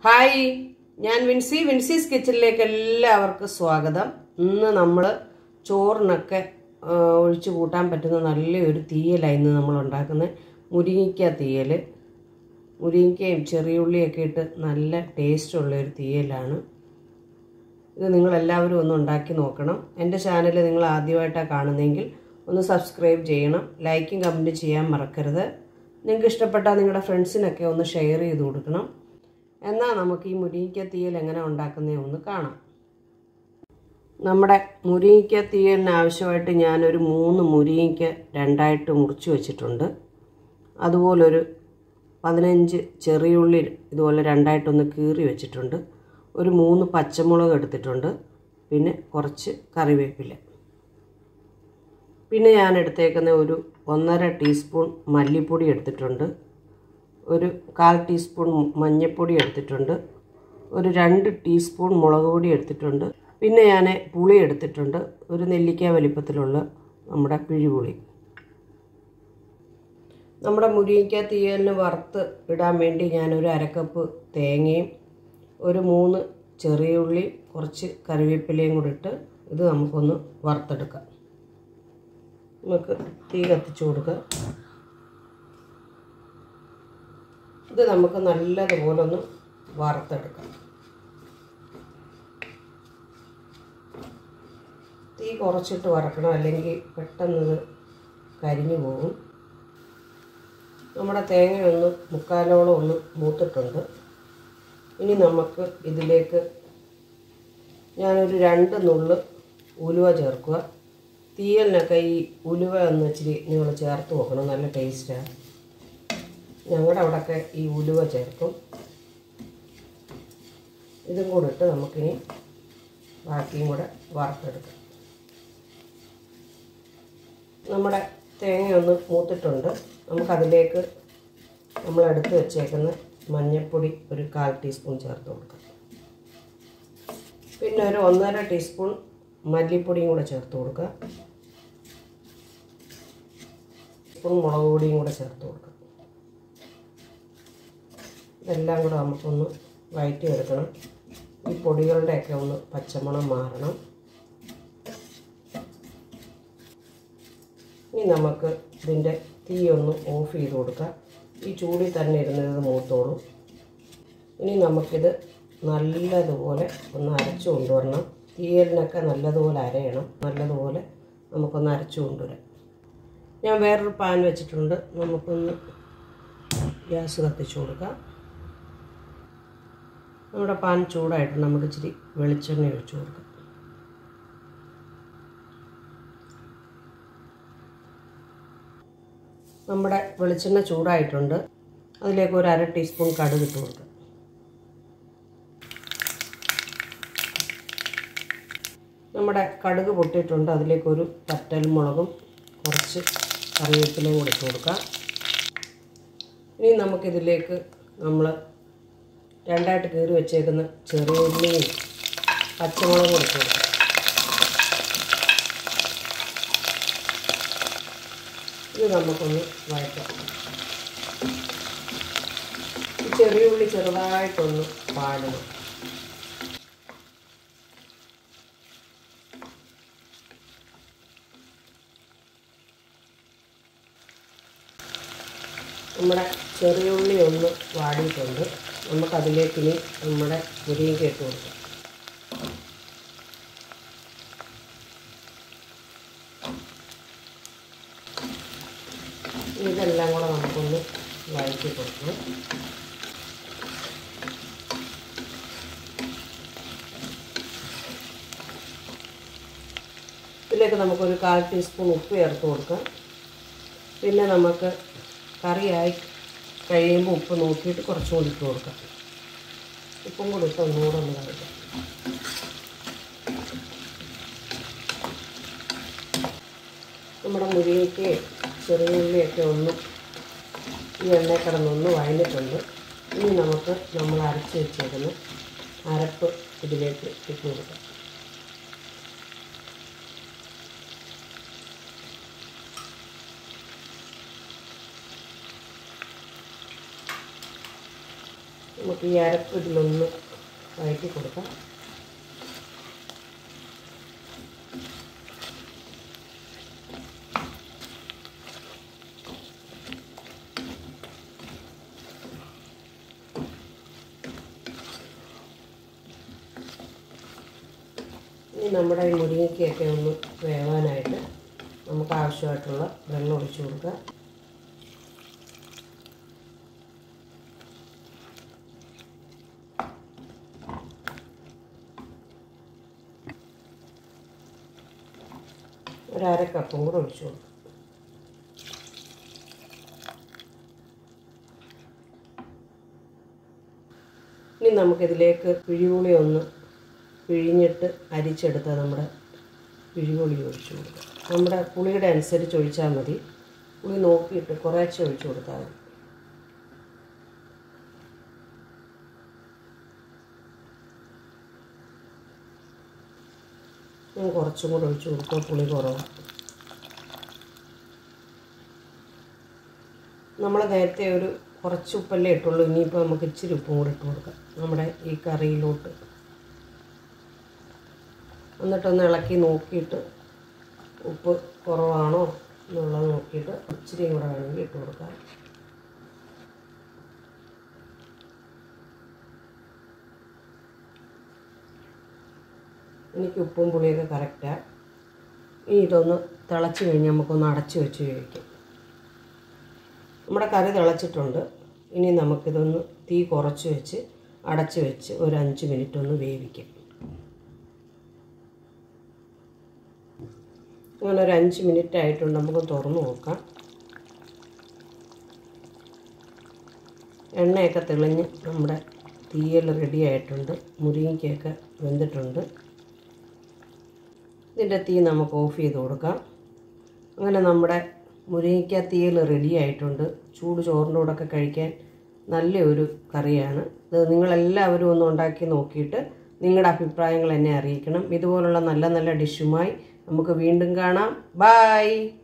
hi ഞാൻ വിൻസി വിൻസീസ് കിച്ചണിലേക്ക് എല്ലാവർക്കും സ്വാഗതം ഇന്ന് നമ്മൾ ചോറിനൊക്കെ ആ, ഒഴിച്ചു കൂട്ടാൻ പറ്റുന്ന നല്ലൊരു തീയലാണ് ഇന്ന് നമ്മൾ ഉണ്ടാക്കുന്നത് മുരിങ്ങിക്ക തീയൽ മുരിങ്ങയ്ക്കയും ചെറിയുള്ളിയൊക്കെ ഇട്ട് നല്ല ടേസ്റ്റുള്ള ഒരു തീയലാണ് ഇത് നിങ്ങളെല്ലാവരും ഒന്ന് ഉണ്ടാക്കി നോക്കണം എൻ്റെ ചാനൽ നിങ്ങൾ ആദ്യമായിട്ടാണ് കാണുന്നതെങ്കിൽ ഒന്ന് സബ്സ്ക്രൈബ് ചെയ്യണം ലൈക്കും കമൻറ്റും ചെയ്യാൻ മറക്കരുത് നിങ്ങൾക്ക് ഇഷ്ടപ്പെട്ടാൽ നിങ്ങളുടെ ഫ്രണ്ട്സിനൊക്കെ ഒന്ന് ഷെയർ ചെയ്ത് കൊടുക്കണം എന്നാൽ നമുക്ക് ഈ മുരിങ്ങിക്ക തീയൽ എങ്ങനെ ഉണ്ടാക്കുന്നത് ഒന്ന് കാണാം നമ്മുടെ മുരിങ്ങിക്ക തീയലിന് ആവശ്യമായിട്ട് ഞാനൊരു മൂന്ന് മുരിങ്ങിക്ക രണ്ടായിട്ട് മുറിച്ച് വെച്ചിട്ടുണ്ട് അതുപോലൊരു പതിനഞ്ച് ചെറിയുള്ളി ഇതുപോലെ രണ്ടായിട്ടൊന്ന് കീറി വെച്ചിട്ടുണ്ട് ഒരു മൂന്ന് പച്ചമുളക് എടുത്തിട്ടുണ്ട് പിന്നെ കുറച്ച് കറിവേപ്പില പിന്നെ ഞാൻ എടുത്തേക്കുന്ന ഒരു ഒന്നര ടീസ്പൂൺ മല്ലിപ്പൊടി എടുത്തിട്ടുണ്ട് ഒരു കാൽ ടീസ്പൂൺ മഞ്ഞൾപ്പൊടി എടുത്തിട്ടുണ്ട് ഒരു രണ്ട് ടീസ്പൂൺ മുളക് പൊടി എടുത്തിട്ടുണ്ട് പിന്നെ ഞാൻ പുളി എടുത്തിട്ടുണ്ട് ഒരു നെല്ലിക്ക വലിപ്പത്തിലുള്ള നമ്മുടെ പിഴിപുളി നമ്മുടെ മുരിങ്ങയ്ക്ക തീയലിന് വറുത്ത് ഇടാൻ വേണ്ടി ഞാനൊരു അരക്കപ്പ് തേങ്ങയും ഒരു മൂന്ന് ചെറിയ ഉള്ളി കുറച്ച് കറിവേപ്പിലയും കൂടി ഇട്ട് ഇത് നമുക്കൊന്ന് വറുത്തെടുക്കാം നമുക്ക് തീ കത്തിച്ചു കൊടുക്കാം ഇത് നമുക്ക് നല്ലതുപോലെ ഒന്ന് വറുത്തെടുക്കാം തീ കുറച്ചിട്ട് വറക്കണം അല്ലെങ്കിൽ പെട്ടെന്ന് ഇത് കരിഞ്ഞു പോകും നമ്മുടെ തേങ്ങ ഒന്ന് മുക്കാലോളം ഒന്ന് മൂത്തിട്ടുണ്ട് ഇനി നമുക്ക് ഇതിലേക്ക് ഞാനൊരു രണ്ട് നുള്ള് ഉലുവ ചേർക്കുക തീയലിനൊക്കെ ഈ ഉലുവ ഒന്ന് ഇച്ചിരി നിങ്ങൾ ചേർത്ത് നോക്കണം നല്ല ടേസ്റ്റാണ് ഞങ്ങളുടെ അവിടെയൊക്കെ ഈ ഉലുവ ചേർക്കും ഇതും കൂടെ ഇട്ട് നമുക്കിനി ബാക്കിയും കൂടെ വറുത്തെടുക്കാം നമ്മുടെ തേങ്ങ ഒന്ന് മൂത്തിട്ടുണ്ട് നമുക്കതിലേക്ക് നമ്മൾ എടുത്ത് വെച്ചേക്കുന്ന മഞ്ഞൾപ്പൊടി ഒരു കാൽ ടീസ്പൂൺ ചേർത്ത് കൊടുക്കാം പിന്നെ ഒരു ഒന്നര ടീസ്പൂൺ മല്ലിപ്പൊടിയും കൂടെ ചേർത്ത് കൊടുക്കുക സ്പൂൺ മുളക് പൊടിയും കൂടെ ചേർത്ത് കൊടുക്കുക ഇതെല്ലാം കൂടെ നമുക്കൊന്ന് വഴറ്റി എടുക്കണം ഈ പൊടികളുടെയൊക്കെ ഒന്ന് പച്ചമണം മാറണം ഇനി നമുക്ക് ഇതിൻ്റെ തീ ഒന്ന് ഓഫ് ചെയ്ത് കൊടുക്കാം ഈ ചൂടിൽ തന്നെ ഇരുന്നത് മൂത്തോളും ഇനി നമുക്കിത് നല്ലതുപോലെ ഒന്ന് അരച്ചു കൊണ്ടുവരണം തീയലിനൊക്കെ നല്ലതുപോലെ അരയണം നല്ലതുപോലെ നമുക്കൊന്ന് അരച്ചു കൊണ്ടുവരാം ഞാൻ വേറൊരു പാൻ വെച്ചിട്ടുണ്ട് നമുക്കൊന്ന് ഗ്യാസ് കത്തിച്ചു കൊടുക്കാം നമ്മുടെ പാൻ ചൂടായിട്ട് നമുക്ക് ഇച്ചിരി വെളിച്ചെണ്ണ ഒഴിച്ചു കൊടുക്കാം നമ്മുടെ വെളിച്ചെണ്ണ ചൂടായിട്ടുണ്ട് അതിലേക്ക് ഒരു അര ടീസ്പൂൺ കടുക് ഇട്ട് കൊടുക്കാം നമ്മുടെ കടുക് പൊട്ടിയിട്ടുണ്ട് അതിലേക്ക് ഒരു പറ്റൽ മുളകും കുറച്ച് കറിവേപ്പിലയും കൂടി ഇട്ട് കൊടുക്കാം ഇനി നമുക്കിതിലേക്ക് നമ്മൾ രണ്ടായിട്ട് കീറി വെച്ചേക്കുന്ന ചെറിയ ഉള്ളിയും പച്ചമുളകും ഇട്ട് കൊടുക്കാം ഇത് നമുക്കൊന്ന് വഴറ്റാം ഈ ചെറിയ ഉള്ളി ചെറുതായിട്ടൊന്ന് പാടണം നമ്മുടെ ചെറിയ ഉള്ളി ഒന്ന് വാടിയിട്ടുണ്ട് നമുക്കതിലേക്ക് ഇനി നമ്മുടെ മുരിങ്ങ ഇട്ട് കൊടുക്കാം ഇതെല്ലാം കൂടെ നമുക്കൊന്ന് വഴറ്റി കൊടുക്കണം ഇതിലേക്ക് നമുക്കൊരു കാൽ ടീസ്പൂൺ ഉപ്പ് ചേർത്ത് കൊടുക്കാം പിന്നെ നമുക്ക് കറിയായി കഴിയുമ്പോൾ ഉപ്പ് നോക്കിയിട്ട് കുറച്ചും കൂടി ഇട്ട് കൊടുക്കാം ഉപ്പും കൂടി ഇട്ട് ഒന്നുകൂടെ ഒന്ന് കഴിക്കാം നമ്മുടെ മുരിങ്ങയ്ക്ക് ചെറിയ ഉള്ളിയൊക്കെ ഒന്ന് ഈ എണ്ണ കിടന്നൊന്ന് വഴഞ്ഞിട്ടുണ്ട് ഇനി നമുക്ക് നമ്മൾ അരച്ച് വെച്ചേക്കുന്ന അരപ്പ് ഇതിലേക്ക് ഇട്ട് കൊടുക്കാം നമുക്ക് നമുക്ക് ഈ അരപ്പ് ഇതിലൊന്ന് വഴറ്റി കൊടുക്കാം ഇനി നമ്മുടെ ഈ മുരിങ്ങയ്ക്കൊക്കെ ഒന്ന് വേവാനായിട്ട് നമുക്ക് ആവശ്യമായിട്ടുള്ള വെള്ളം ഒഴിച്ചു കൊടുക്കുക ഒരു അര കപ്പും കൂടെ ഒഴിച്ചു കൊടുക്കും ഇനി നമുക്കിതിലേക്ക് പിഴിപുളി ഒന്ന് പിഴിഞ്ഞിട്ട് അരിച്ചെടുത്ത നമ്മുടെ പിഴിപുളി ഒഴിച്ചു കൊടുക്കുക നമ്മുടെ പുളിയുടെ അനുസരിച്ച് ഒഴിച്ചാൽ മതി പുളി നോക്കിയിട്ട് കുറേശ്ശെ ഒഴിച്ചു കൊടുത്താൽ മതി ഞാൻ കുറച്ചും കൂടെ ഒഴിച്ചു കൊടുക്കുക പുളി കുറവ് നമ്മൾ നേരത്തെ ഒരു കുറച്ച് ഉപ്പല്ലേ ഇട്ടുള്ളൂ ഇനിയിപ്പോൾ നമുക്ക് ഇച്ചിരി ഉപ്പും കൂടെ ഇട്ട് കൊടുക്കാം നമ്മുടെ ഈ കറിയിലോട്ട് എന്നിട്ടൊന്ന് ഇളക്കി നോക്കിയിട്ട് ഉപ്പ് കുറവാണോ എന്നുള്ളത് നോക്കിയിട്ട് ഇച്ചിരിയും കൂടെ വേണമെങ്കിൽ ഇട്ട് കൊടുക്കാം എനിക്ക് ഉപ്പും പുളിയൊക്കെ കറക്റ്റാണ് ഇനി ഇതൊന്ന് തിളച്ച് കഴിഞ്ഞ് നമുക്കൊന്ന് അടച്ച് വെച്ച് കഴിക്കാം നമ്മുടെ കറി തിളച്ചിട്ടുണ്ട് ഇനി നമുക്കിതൊന്ന് തീ കുറച്ച് വെച്ച് അടച്ച് വെച്ച് ഒരു അഞ്ച് മിനിറ്റ് ഒന്ന് വേവിക്കാം അങ്ങനെ ഒരു അഞ്ച് മിനിറ്റ് ആയിട്ടുണ്ട് നമുക്ക് തുറന്ന് നോക്കാം എണ്ണയൊക്കെ തെളിഞ്ഞ് നമ്മുടെ തീയൽ റെഡി ആയിട്ടുണ്ട് മുരിങ്ങയ്ക്കൊക്കെ വെന്തിട്ടുണ്ട് ഇതിൻ്റെ തീ നമുക്ക് ഓഫ് ചെയ്ത് കൊടുക്കാം അങ്ങനെ നമ്മുടെ മുരിങ്ങയ്ക്ക തീയൽ റെഡി ആയിട്ടുണ്ട് ചൂട് ചോറിൻ്റെ കൂടെയൊക്കെ കഴിക്കാൻ നല്ലൊരു കറിയാണ് ഇത് നിങ്ങളെല്ലാവരും ഒന്ന് ഉണ്ടാക്കി നോക്കിയിട്ട് നിങ്ങളുടെ അഭിപ്രായങ്ങൾ എന്നെ അറിയിക്കണം ഇതുപോലുള്ള നല്ല നല്ല ഡിഷുമായി നമുക്ക് വീണ്ടും കാണാം ബായ്